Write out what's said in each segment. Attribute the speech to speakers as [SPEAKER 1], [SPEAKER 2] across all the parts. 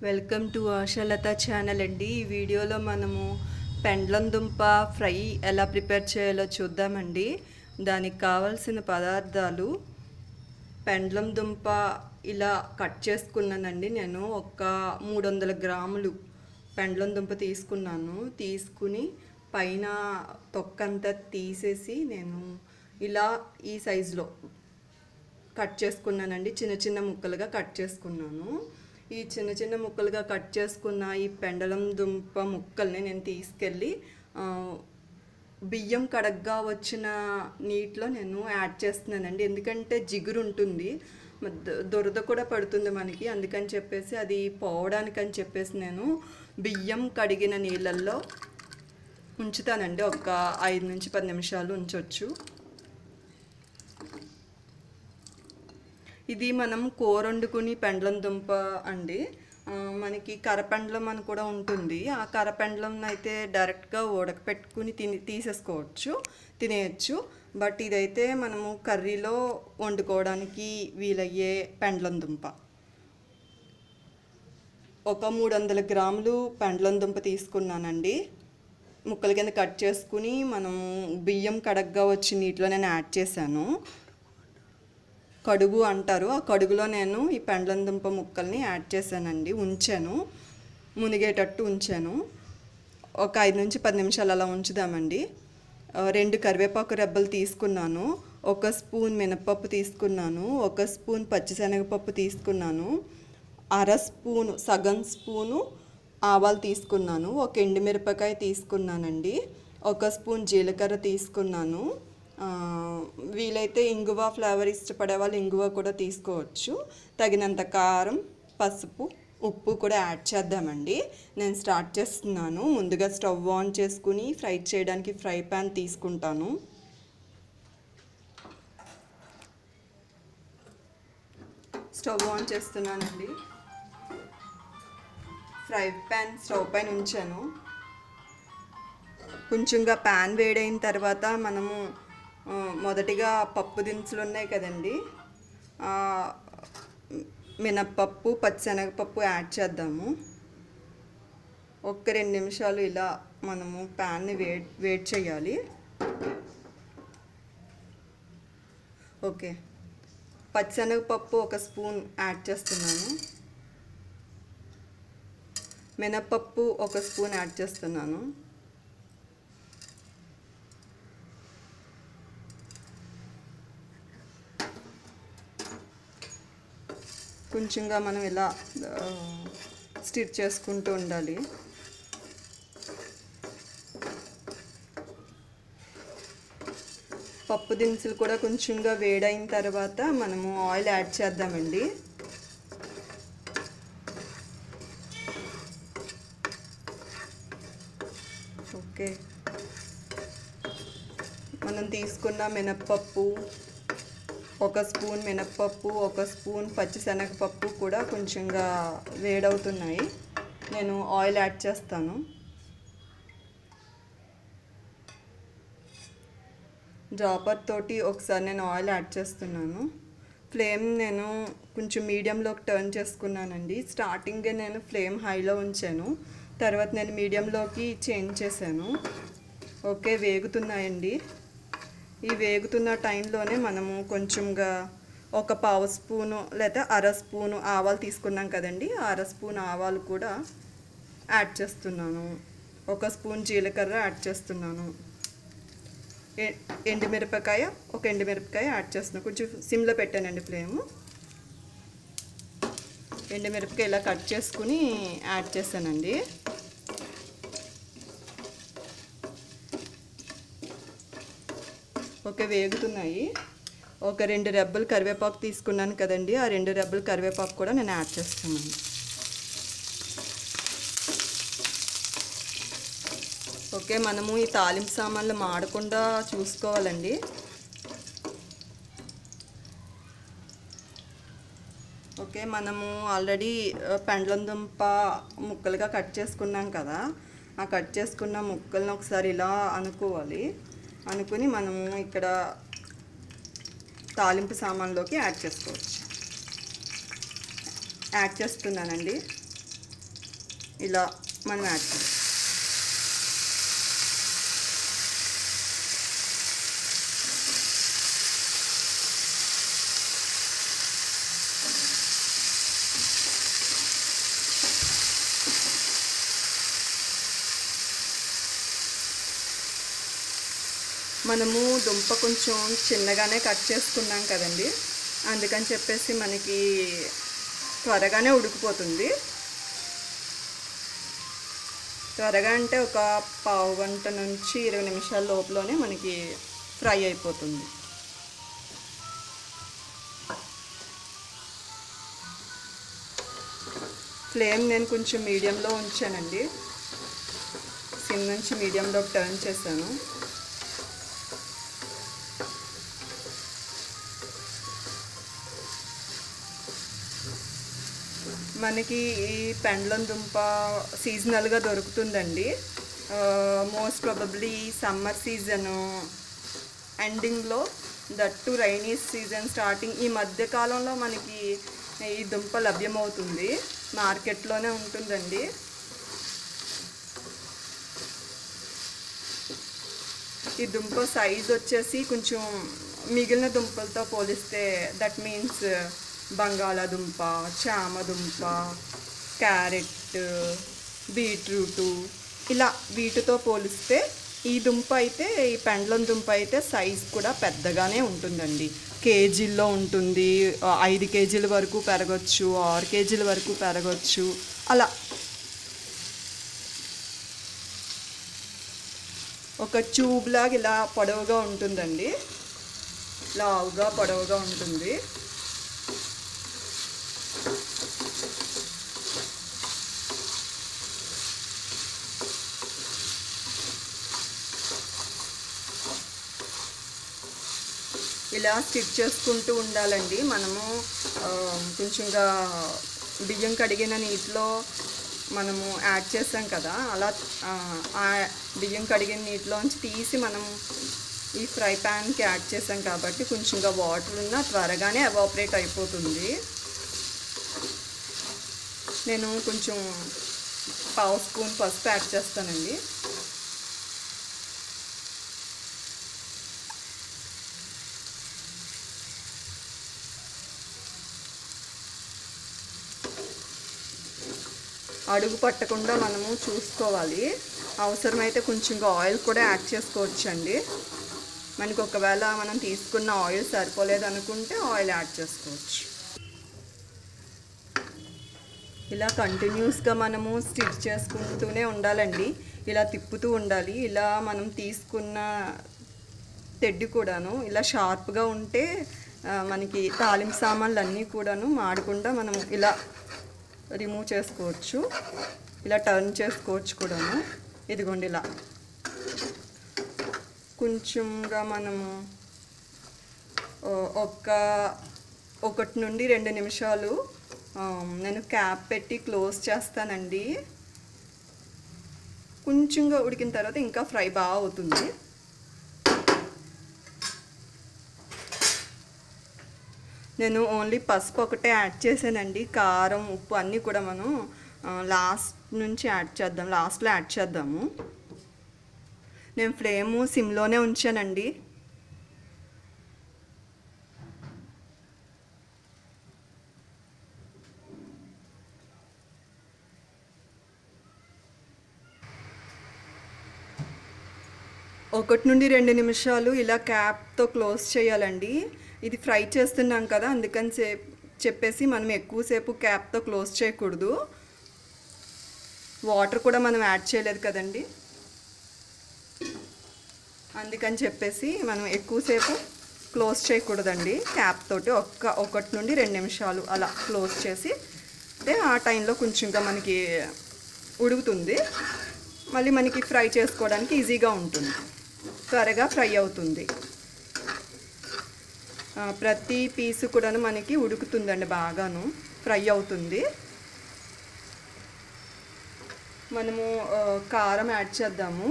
[SPEAKER 1] welcome to ఆశాలత channel అండి ఈ వీడియోలో మనము పెండ్లం దుంప ఫ్రై ఎలా ప్రిపేర్ చేయాలో చూద్దామండి దానికి కావాల్సిన పదార్థాలు పెండ్లం దుంప ఇలా కట్ చేసుకున్నానండి నేను ఒక మూడు వందల గ్రాములు పెండ్లం దుంప తీసుకున్నాను తీసుకుని పైన తొక్కంతా తీసేసి నేను ఇలా ఈ సైజులో కట్ చేసుకున్నానండి చిన్న చిన్న ముక్కలుగా కట్ చేసుకున్నాను ఈ చిన్న చిన్న ముక్కలుగా కట్ చేసుకున్న ఈ పెండలం దుంప ముక్కల్ని నేను తీసుకెళ్ళి ఆ, బియ్యం కడగ్గా వచ్చిన నీటిలో నేను యాడ్ చేస్తున్నానండి ఎందుకంటే జిగురు ఉంటుంది మ- ద- దురద కూడా పడుతుంది మనకి అందుకని చెప్పేసి అది పోవడానికి అని చెప్పేసి నేను బియ్యం కడిగిన నీళ్ళల్లో ఉంచుతానండి ఒక ఐదు నుంచి పది నిమిషాలు ఉంచవచ్చు ఇది మనం కూర వండుకుని పెండ్లం దుంప అండి ఆ, మనకి కరపెండ్లం అని కూడా ఉంటుంది ఆ కరపెండ్లం అయితే డైరెక్ట్గా ఉడకపెట్టుకుని తిని తీసేసుకోవచ్చు తినేయచ్చు బట్ ఇదైతే మనము కర్రీలో వండుకోవడానికి వీలయ్యే పెండ్లం దుంప ఒక మూడు వందల గ్రాములు పెండ్లం దుంప తీసుకున్నానండి ముక్కల కింద కట్ చేసుకుని మనము బియ్యం కడగ్గా వచ్చి నీటిలో నేను యాడ్ చేశాను కడుగు అంటారు ఆ కడుగులో నేను ఈ పెండ్లం దుంప ముక్కల్ని యాడ్ చేశానండి ఉంచాను మునిగేటట్టు ఉంచాను ఒక ఐదు నుంచి పది నిమిషాలు అలా ఉంచుదామండి ఆ, రెండు కరివేపాకు రెబ్బలు తీసుకున్నాను ఒక స్పూన్ మినపప్పు తీసుకున్నాను ఒక స్పూన్ పచ్చిశనగపప్పు తీసుకున్నాను అర స్పూను సగం స్పూను ఆవాలు తీసుకున్నాను ఒక ఎండుమిరపకాయ తీసుకున్నానండి ఒక స్పూన్ జీలకర్ర తీసుకున్నాను ఆ, వీలైతే ఇంగువ ఫ్లేవర్ ఇష్టపడే వాళ్ళు ఇంగువ కూడా తీసుకోవచ్చు తగినంత కారం పసుపు ఉప్పు కూడా యాడ్ చేద్దామండి నేను స్టార్ట్ చేస్తున్నాను ముందుగా స్టవ్ ఆన్ చేసుకుని ఫ్రై చేయడానికి ఫ్రై ప్యాన్ తీసుకుంటాను స్టవ్ ఆన్ చేస్తున్నానండి ఫ్రై ప్యాన్ స్టవ్ పైన ఉంచాను కొంచెంగా ప్యాన్ వేడైన తర్వాత మనము ఆ, మొదటిగా పప్పు దినుసులు ఉన్నాయి కదండి ఆ, మినప్పప్పు పచ్చిశనగపప్పు యాడ్ చేద్దాము ఒక్క రెండు నిమిషాలు ఇలా మనము ప్యాన్ని వేడి వేడి చేయాలి ఓకే పచ్చిశనగపప్పు ఒక స్పూన్ యాడ్ చేస్తున్నాను మినప్పప్పు ఒక స్పూన్ యాడ్ చేస్తున్నాను కొంచెంగా మనం ఇలా స్టిచ్ చేసుకుంటూ ఉండాలి పప్పు దినుసులు కూడా కొంచెంగా వేడైన తర్వాత మనము ఆయిల్ యాడ్ చేద్దామండి ఓకే మనం తీసుకున్న మినప్పప్పు ఒక స్పూన్ మినప్పప్పు ఒక స్పూన్ పచ్చిశనగపప్పు కూడా కొంచెంగా వేడవుతున్నాయి నేను ఆయిల్ యాడ్ చేస్తాను డ్రాపర్ తోటి ఒకసారి నేను ఆయిల్ యాడ్ చేస్తున్నాను ఫ్లేమ్ నేను కొంచెం మీడియంలోకి టర్న్ చేసుకున్నానండి స్టార్టింగే నేను ఫ్లేమ్ హైలో ఉంచాను తర్వాత నేను మీడియంలోకి చేంజ్ చేశాను ఓకే వేగుతున్నాయండి ఈ వేగుతున్న టైంలోనే మనము కొంచెంగా ఒక పావు స్పూను లేదా అర స్పూను ఆవాలు తీసుకున్నాం కదండి ఆ అర స్పూన్ ఆవాలు కూడా యాడ్ చేస్తున్నాను ఒక స్పూన్ జీలకర్ర యాడ్ చేస్తున్నాను ఎ- ఎండుమిరపకాయ ఒక ఎండుమిరపకాయ యాడ్ చేస్తున్నాను కొంచెం సిమ్లో పెట్టానండి ఫ్లేము ఎండుమిరపకాయ ఇలా కట్ చేసుకుని యాడ్ చేశానండి ఓకే వేగుతున్నాయి ఒక రెండు రెబ్బలు కరివేపాకు తీసుకున్నాను కదండి ఆ రెండు రెబ్బలు కరివేపాకు కూడా నేను యాడ్ చేస్తున్నాను ఓకే మనము ఈ తాలింపు సామాన్లు మాడకుండా చూసుకోవాలండి ఓకే మనము ఆల్రెడీ ఆ, పెండ్లం దుంప ముక్కలుగా కట్ చేసుకున్నాం కదా ఆ కట్ చేసుకున్న ముక్కల్ని ఒకసారి ఇలా అనుకోవాలి అనుకుని మనము ఇక్కడ తాలింపు సామాన్లోకి యాడ్ చేసుకోవచ్చు యాడ్ చేస్తున్నానండి ఇలా మనం యాడ్ చేయాలి మనము దుంప కొంచెం చిన్నగానే కట్ చేసుకున్నాం కదండి అందుకని చెప్పేసి మనకి త్వరగానే ఉడికిపోతుంది త్వరగా అంటే ఒక పావు గంట నుంచి ఇరవై నిమిషాల లోపలనే మనకి ఫ్రై అయిపోతుంది ఫ్లేమ్ నేను కొంచెం మీడియంలో ఉంచానండి సిమ్ నుంచి మీడియంలో టర్న్ చేశాను మనకి ఈ పెండ్లం దుంప సీజనల్గా దొరుకుతుందండి మోస్ట్ ప్రాబబ్లీ సమ్మర్ సీజను ఎండింగ్లో దట్టు రైనీ సీజన్ స్టార్టింగ్ ఈ మధ్య కాలంలో మనకి ఈ దుంప లభ్యమవుతుంది మార్కెట్లోనే ఉంటుందండి ఈ దుంప సైజ్ వచ్చేసి కొంచెం మిగిలిన దుంపలతో పోలిస్తే దట్ మీన్స్ బంగాళాదుంప చామదుంప క్యారెట్ బీట్రూటు ఇలా వీటితో పోలిస్తే ఈ దుంప అయితే ఈ పెండ్లం దుంప అయితే సైజ్ కూడా పెద్దగానే ఉంటుందండి కేజీల్లో ఉంటుంది ఆ, ఐదు కేజీల వరకు పెరగచ్చు ఆరు కేజీల వరకు పెరగచ్చు అలా ఒక ట్యూబ్ లాగా ఇలా పొడవుగా ఉంటుందండి లావుగా పొడవుగా ఉంటుంది ఇలా స్టిచ్ చేసుకుంటూ ఉండాలండి మనము ఆ, కొంచెంగా బియ్యం కడిగిన నీటిలో మనము యాడ్ చేసాం కదా అలా ఆ, ఆ బియ్యం కడిగిన నీటిలోంచి తీసి మనం ఈ ఫ్రై ప్యాన్కి యాడ్ చేసాం కాబట్టి కొంచెంగా వాటర్ ఉన్నా త్వరగానే ఎవాపరేట్ అయిపోతుంది నేను కొంచెం పావు స్పూన్ పసుపు యాడ్ చేస్తానండి అడుగు పట్టకుండా మనము చూసుకోవాలి అవసరమైతే కొంచెంగా ఆయిల్ కూడా యాడ్ చేసుకోవచ్చండి మనకి ఒకవేళ మనం తీసుకున్న ఆయిల్ సరిపోలేదు అనుకుంటే ఆయిల్ యాడ్ చేసుకోవచ్చు ఇలా కంటిన్యూస్గా మనము స్టిచ్ చేసుకుంటూనే ఉండాలండి ఇలా తిప్పుతూ ఉండాలి ఇలా మనం తీసుకున్న తెడ్డి కూడాను ఇలా షార్ప్గా ఉంటే ఆ, మనకి తాలింపు సామాన్లు అన్నీ కూడాను మాడకుండా మనం ఇలా రిమూవ్ చేసుకోవచ్చు ఇలా టర్న్ చేసుకోవచ్చు కూడాను ఇదిగోండి ఇలా కొంచెంగా మనము ఓ, ఒక ఒకటి నుండి రెండు నిమిషాలు ఆ, నేను క్యాప్ పెట్టి క్లోజ్ చేస్తానండి కొంచెంగా ఉడికిన తర్వాత ఇంకా ఫ్రై బాగా అవుతుంది నేను ఓన్లీ పసుపు ఒకటే యాడ్ చేశానండి కారం ఉప్పు అన్నీ కూడా మనం ఆ, లాస్ట్ నుంచి యాడ్ చేద్దాం లాస్ట్లో యాడ్ చేద్దాము నేను ఫ్లేము సిమ్లోనే ఉంచానండి ఒకటి నుండి రెండు నిమిషాలు ఇలా క్యాప్తో క్లోజ్ చేయాలండి ఇది ఫ్రై చేస్తున్నాం కదా అందుకని సే చెప్పేసి మనం ఎక్కువసేపు క్యాప్తో క్లోజ్ చేయకూడదు వాటర్ కూడా మనం యాడ్ చేయలేదు కదండి అందుకని చెప్పేసి మనం ఎక్కువసేపు క్లోజ్ చేయకూడదండి క్యాప్ తోటి ఒక్క ఒకటి నుండి రెండు నిమిషాలు అలా క్లోజ్ చేసి అంటే ఆ టైంలో కొంచెంగా మనకి ఉడుకుతుంది మళ్ళీ మనకి ఫ్రై చేసుకోవడానికి ఈజీగా ఉంటుంది త్వరగా ఫ్రై అవుతుంది ఆ, ప్రతి పీసు కూడాను మనకి ఉడుకుతుందండి బాగాను ఫ్రై అవుతుంది మనము ఆ, కారం యాడ్ చేద్దాము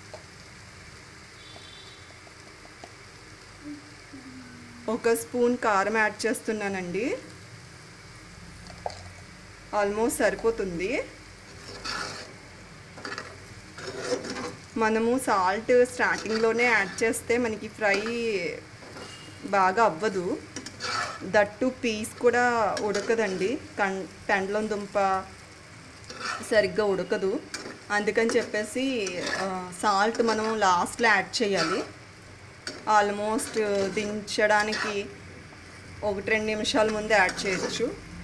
[SPEAKER 1] ఒక స్పూన్ కారం యాడ్ చేస్తున్నానండి ఆల్మోస్ట్ సరిపోతుంది మనము సాల్ట్ స్టార్టింగ్లోనే యాడ్ చేస్తే మనకి ఫ్రై బాగా అవ్వదు దట్టు పీస్ కూడా ఉడకదండి కం పెండలం దుంప సరిగ్గా ఉడకదు అందుకని చెప్పేసి సాల్ట్ మనం లాస్ట్లో యాడ్ చేయాలి ఆల్మోస్ట్ దించడానికి ఒకటి రెండు నిమిషాల ముందే యాడ్ చేయొచ్చు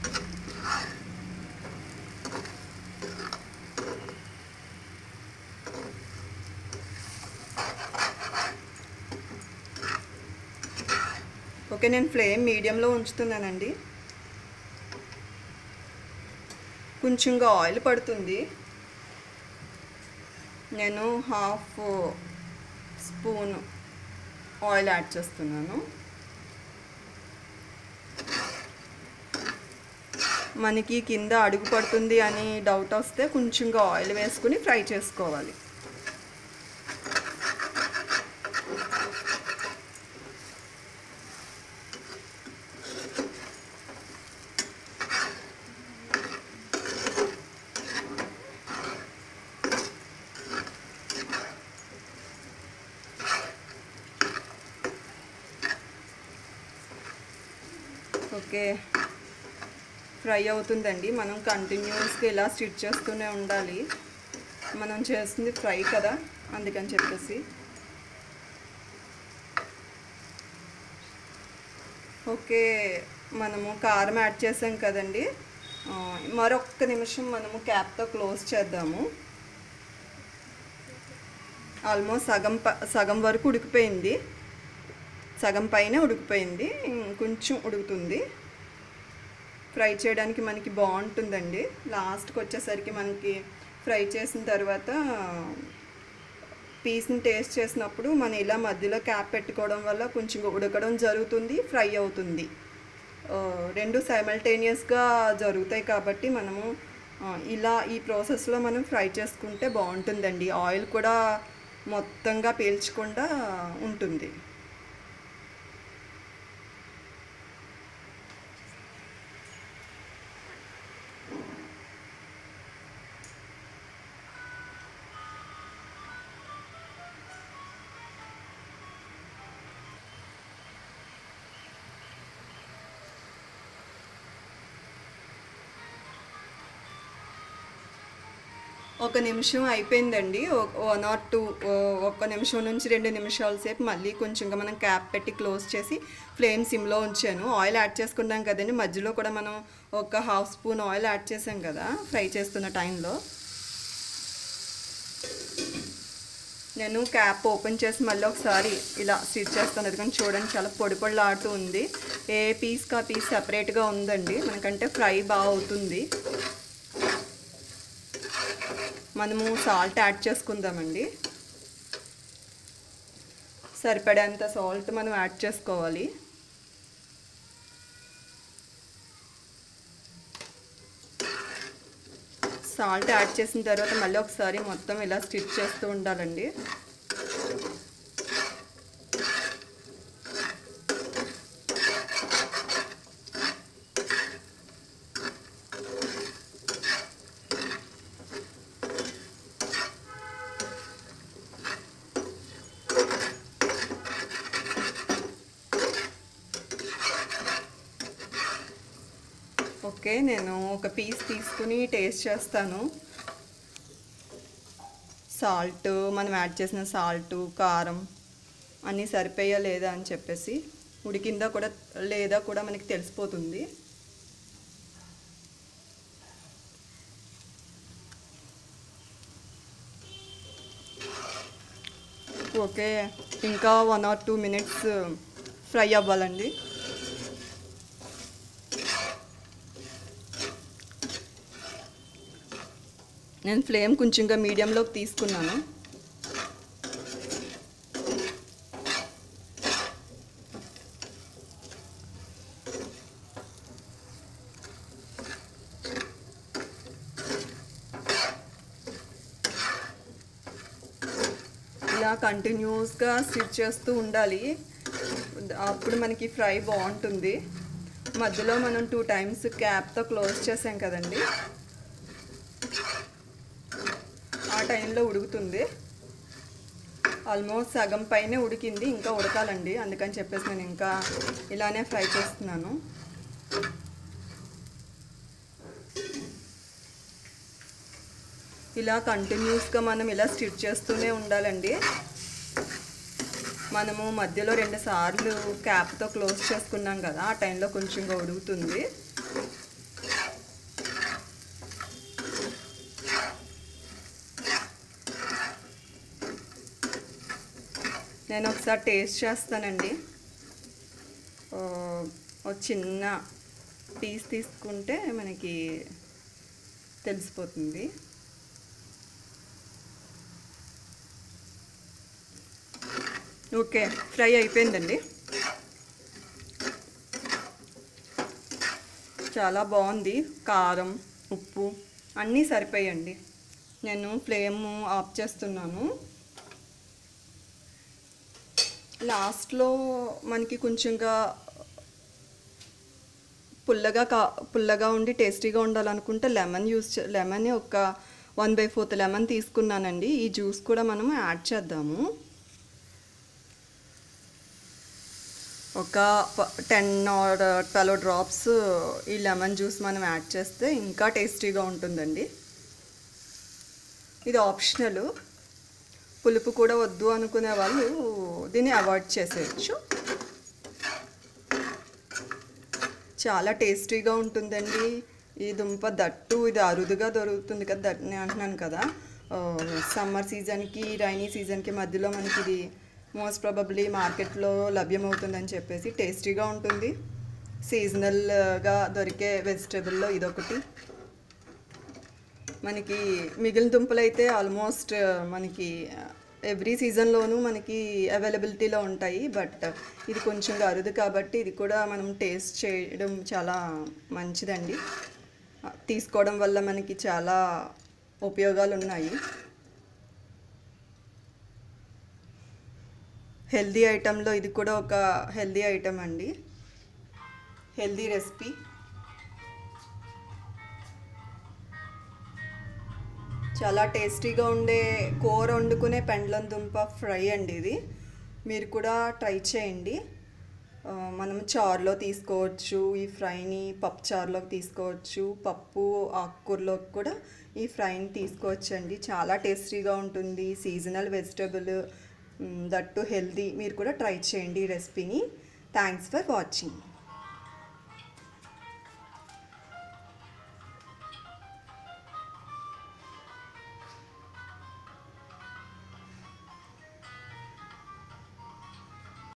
[SPEAKER 1] ఓకే నేను ఫ్లేమ్ మీడియంలో ఉంచుతున్నానండి కొంచెంగా ఆయిల్ పడుతుంది నేను హాఫ్ స్పూన్ ఆయిల్ యాడ్ చేస్తున్నాను మనకి కింద అడుగు పడుతుంది అని డౌట్ వస్తే కొంచెంగా ఆయిల్ వేసుకుని ఫ్రై చేసుకోవాలి ఓకే ఫ్రై అవుతుందండి మనం కంటిన్యూస్గా ఇలా స్టిచ్ చేస్తూనే ఉండాలి మనం చేస్తుంది ఫ్రై కదా అందుకని చెప్పేసి ఓకే మనము కారం యాడ్ చేసాం కదండి ఆ, మరొక్క నిమిషం మనము క్యాప్తో క్లోజ్ చేద్దాము ఆల్మోస్ట్ సగం ప సగం వరకు ఉడికిపోయింది సగం పైన ఉడికిపోయింది కొంచెం ఉడుకుతుంది ఫ్రై చేయడానికి మనకి బాగుంటుందండి లాస్ట్కి వచ్చేసరికి మనకి ఫ్రై చేసిన తర్వాత పీస్ని టేస్ట్ చేసినప్పుడు మనం ఇలా మధ్యలో క్యాప్ పెట్టుకోవడం వల్ల కొంచెం ఉడకడం జరుగుతుంది ఫ్రై అవుతుంది ఆ, రెండు సైమల్టేనియస్గా జరుగుతాయి కాబట్టి మనము ఆ, ఇలా ఈ ప్రాసెస్లో మనం ఫ్రై చేసుకుంటే బాగుంటుందండి ఆయిల్ కూడా మొత్తంగా పీల్చకుండా ఉంటుంది ఒక నిమిషం అయిపోయిందండి వన్ ఆర్ టూ ఒక నిమిషం నుంచి రెండు నిమిషాల సేపు మళ్ళీ కొంచెంగా మనం క్యాప్ పెట్టి క్లోజ్ చేసి ఫ్లేమ్ సిమ్లో ఉంచాను ఆయిల్ యాడ్ చేసుకున్నాం కదండి మధ్యలో కూడా మనం ఒక హాఫ్ స్పూన్ ఆయిల్ యాడ్ చేసాం కదా ఫ్రై చేస్తున్న టైంలో నేను క్యాప్ ఓపెన్ చేసి మళ్ళీ ఒకసారి ఇలా స్టిచ్ చేస్తాను ఎందుకంటే చూడండి చాలా పొడి పొడిలాడుతూ ఉంది ఏ పీస్కి ఆ పీస్ సపరేట్గా ఉందండి మనకంటే ఫ్రై బాగా అవుతుంది మనము సాల్ట్ యాడ్ చేసుకుందామండి సరిపడేంత సాల్ట్ మనం యాడ్ చేసుకోవాలి సాల్ట్ యాడ్ చేసిన తర్వాత మళ్ళీ ఒకసారి మొత్తం ఇలా స్టిచ్ చేస్తూ ఉండాలండి ఓకే నేను ఒక పీస్ తీసుకుని టేస్ట్ చేస్తాను సాల్ట్ మనం యాడ్ చేసిన సాల్ట్ కారం అన్నీ సరిపోయా లేదా అని చెప్పేసి ఉడికిందా కూడా లేదా కూడా మనకి తెలిసిపోతుంది ఓకే ఇంకా one or two minutes fry అవ్వాలండి నేను ఫ్లేమ్ కొంచెంగా మీడియంలోకి తీసుకున్నాను ఇలా కంటిన్యూస్గా స్టిచ్ చేస్తూ ఉండాలి అప్పుడు మనకి ఫ్రై బాగుంటుంది మధ్యలో మనం టూ టైమ్స్ క్యాప్తో క్లోజ్ చేసాం కదండి ఆ టైంలో ఉడుకుతుంది ఆల్మోస్ట్ సగం పైనే ఉడికింది ఇంకా ఉడకాలండి అందుకని చెప్పేసి నేను ఇంకా ఇలానే ఫ్రై చేస్తున్నాను ఇలా కంటిన్యూస్గా మనం ఇలా స్టిచ్ చేస్తూనే ఉండాలండి మనము మధ్యలో రెండు సార్లు క్యాప్తో క్లోజ్ చేసుకున్నాం కదా ఆ టైంలో కొంచెంగా ఉడుకుతుంది నేను ఒకసారి టేస్ట్ చేస్తానండి ఓ, ఓ చిన్న పీస్ తీసుకుంటే మనకి తెలిసిపోతుంది ఓకే ఫ్రై అయిపోయిందండి చాలా బాగుంది కారం ఉప్పు అన్నీ సరిపోయండి నేను ఫ్లేమ్ ఆఫ్ చేస్తున్నాను లాస్ట్లో మనకి కొంచెంగా పుల్లగా కా పుల్లగా ఉండి టేస్టీగా ఉండాలనుకుంటే లెమన్ యూస్ చే లెమన్ ఒక వన్ బై ఫోర్త్ లెమన్ తీసుకున్నానండి ఈ జ్యూస్ కూడా మనం యాడ్ చేద్దాము ఒక టెన్ ఆర్ ట్వెల్వ్ డ్రాప్స్ ఈ లెమన్ జ్యూస్ మనం యాడ్ చేస్తే ఇంకా టేస్టీగా ఉంటుందండి ఇది ఆప్షనల్ పులుపు కూడా వద్దు అనుకునే వాళ్ళు దీన్ని అవాయిడ్ చేసేయచ్చు చాలా టేస్టీగా ఉంటుందండి ఈ దుంప దట్టు ఇది అరుదుగా దొరుకుతుంది కదా దట్ నేను అంటున్నాను కదా సమ్మర్ సీజన్కి రైనీ సీజన్కి మధ్యలో మనకి ఇది మోస్ట్ ప్రాబబ్లీ మార్కెట్లో లభ్యమవుతుందని చెప్పేసి టేస్టీగా ఉంటుంది సీజనల్గా దొరికే వెజిటేబుల్లో ఇదొకటి మనకి మిగిలిన దుంపలు అయితే ఆల్మోస్ట్ మనకి ఎవ్రీ సీజన్లోనూ మనకి అవైలబిలిటీలో ఉంటాయి బట్ ఇది కొంచెం అరుదు కాబట్టి ఇది కూడా మనం టేస్ట్ చేయడం చాలా మంచిదండి తీసుకోవడం వల్ల మనకి చాలా ఉపయోగాలు ఉన్నాయి హెల్దీ ఐటెంలో ఇది కూడా ఒక హెల్దీ ఐటెం అండి హెల్దీ రెసిపీ చాలా టేస్టీగా ఉండే కూర వండుకునే పెండ్లం దుంప ఫ్రై అండి ఇది మీరు కూడా ట్రై చేయండి ఆ, మనం చారులో తీసుకోవచ్చు ఈ ఫ్రైని పప్పు చారులోకి తీసుకోవచ్చు పప్పు ఆకుకూరలోకి కూడా ఈ ఫ్రైని తీసుకోవచ్చు అండి చాలా టేస్టీగా ఉంటుంది సీజనల్ వెజిటబుల్ దట్టు హెల్దీ మీరు కూడా ట్రై చేయండి ఈ రెసిపీని థ్యాంక్స్ ఫర్ వాచింగ్